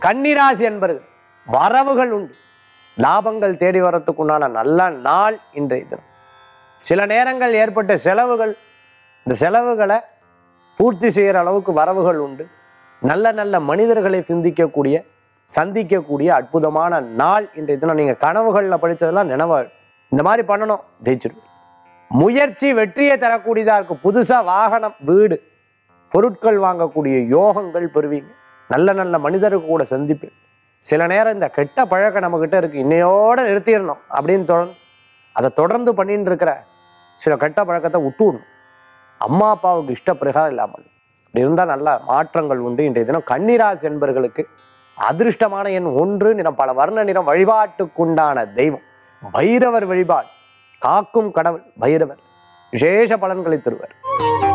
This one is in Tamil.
கன்னிராசி என்பர்கள் வரவுகள் உண்டு லாபங்கள் தேடி வரத்துக்குண்டான நல்ல நாள் இன்றைய தினம் சில நேரங்கள் ஏற்பட்ட செலவுகள் இந்த செலவுகளை பூர்த்தி செய்கிற அளவுக்கு வரவுகள் உண்டு நல்ல நல்ல மனிதர்களை சிந்திக்கக்கூடிய சந்திக்கக்கூடிய அற்புதமான நாள் இன்றைய தினம் நீங்கள் கனவுகளில் படித்ததெல்லாம் நினைவா இந்த மாதிரி பண்ணணும் ஜெயிச்சிடும் முயற்சி வெற்றியை தரக்கூடியதாக இருக்கும் புதுசாக வாகனம் வீடு பொருட்கள் வாங்கக்கூடிய யோகங்கள் பெறுவீங்க நல்ல நல்ல மனிதர்கள் கூட சந்திப்பேன் சில நேரம் இந்த கெட்ட பழக்கம் நம்மக்கிட்ட இருக்குது இன்னையோட நிறுத்திடணும் அப்படின்னு தொடர்ந்து அதை தொடர்ந்து பண்ணிட்டு இருக்கிற சில கெட்ட பழக்கத்தை விட்டுவிடணும் அம்மா அப்பாவுக்கு இஷ்ட பிரகாரம் இல்லாமல் இப்படி இருந்தால் நல்ல மாற்றங்கள் உண்டு இன்றைய தினம் கன்னிராசி என்பர்களுக்கு அதிர்ஷ்டமான எண் ஒன்று நிறம் பல வர்ண நிறம் வழிபாட்டுக்குண்டான தெய்வம் பைரவர் வழிபாடு காக்கும் கடவுள் பைரவர் விசேஷ பலன்களை தருவர்